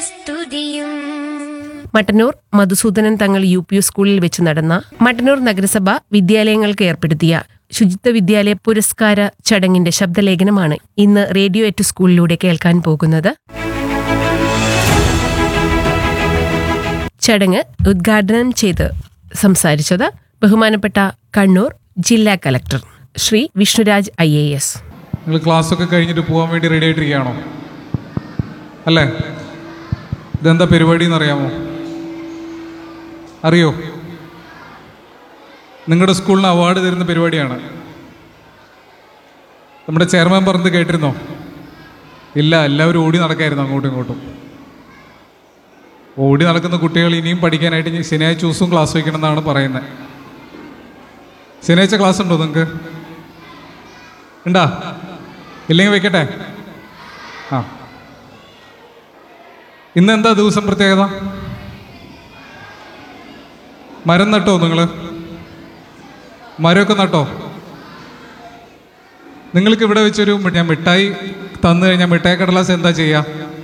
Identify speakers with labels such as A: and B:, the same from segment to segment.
A: സ്തുതിയും
B: മട്ടന്നൂർ മധുസൂദനൻ തങ്ങൾ U P സ്കൂളിൽ വെച്ച് നടന്ന മട്ടന്നൂർ നഗരസഭ വിദ്യാലയങ്ങൾക്ക് ഏർപ്പെടുത്തിയ ശുചിത്വ വിദ്യാലയ പുരസ്കാര ചടങ്ങിന്റെ ശബ്ദലേഖനമാണ് ഇന്ന് റേഡിയോ എറ്റ് സ്കൂളിലൂടെ കേൾക്കാൻ പോകുന്നത് ചടങ്ങ് ഉദ്ഘാടനം ചെയ്ത് സംസാരിച്ചത് ബഹുമാനപ്പെട്ട കണ്ണൂർ ജില്ലാ collector Shri Vishnuraj I A S
C: നിങ്ങൾ ക്ലാസ്സൊക്കെ കഴിഞ്ഞിട്ട് പോകാൻ വേണ്ടി റെഡി ആയിട്ടിരിക്കുകയാണോ അല്ലേ ഇതെന്താ പരിപാടി എന്നറിയാമോ അറിയോ നിങ്ങളുടെ സ്കൂളിന് അവാർഡ് തരുന്ന പരിപാടിയാണ് നമ്മുടെ ചെയർമാൻ പറഞ്ഞത് കേട്ടിരുന്നോ ഇല്ല എല്ലാവരും ഓടി നടക്കായിരുന്നു അങ്ങോട്ടും ഇങ്ങോട്ടും ഓടി നടക്കുന്ന കുട്ടികൾ ഇനിയും പഠിക്കാനായിട്ട് ഇനി ശനിയാഴ്ച ദിവസവും ക്ലാസ് വയ്ക്കണം എന്നാണ് പറയുന്നത് ശനിയാഴ്ച ക്ലാസ് ഉണ്ടോ നിങ്ങൾക്ക് ഉണ്ടാ ഇല്ലെങ്കിൽ വെക്കട്ടെ ആ ഇന്ന് എന്താ ദിവസം പ്രത്യേകത മരം നട്ടോ നിങ്ങൾ മരമൊക്കെ നട്ടോ നിങ്ങൾക്ക് ഇവിടെ വെച്ചൊരു മി- ഞാൻ മിഠായി തന്നു കഴിഞ്ഞാൽ മിഠായി കടലാസ് എന്താ ചെയ്യുക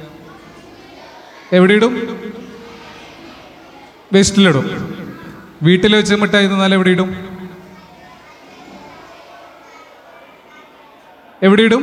C: എവിടെ ഇടും വേസ്റ്റിലിടും വീട്ടിൽ വെച്ച് മിഠായി തന്നാൽ എവിടെ ഇടും എവിടെ ഇടും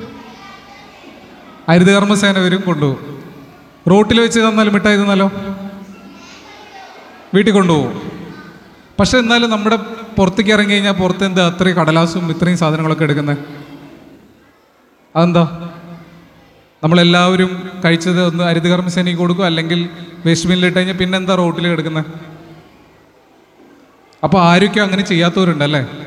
C: ഹരിതകർമ്മസേന വരും കൊണ്ടുപോകും റോട്ടിൽ വെച്ച് തന്നാൽ മിഠായി തന്നാലോ വീട്ടിൽ കൊണ്ടുപോകും പക്ഷെ എന്നാലും നമ്മുടെ പുറത്തേക്ക് ഇറങ്ങി കഴിഞ്ഞാൽ പുറത്ത് എന്താ അത്രയും കടലാസും ഇത്രയും സാധനങ്ങളൊക്കെ എടുക്കുന്നത് അതെന്താ നമ്മളെല്ലാവരും കഴിച്ചത് ഒന്ന് ഹരിതകർമ്മസേനയ്ക്ക് കൊടുക്കും അല്ലെങ്കിൽ വേസ്റ്റ് ബിന്നിലിട്ട് കഴിഞ്ഞാൽ പിന്നെന്താ റോട്ടിൽ കിടക്കുന്നത് അപ്പോൾ ആരൊക്കെയോ അങ്ങനെ ചെയ്യാത്തവരുണ്ടല്ലേ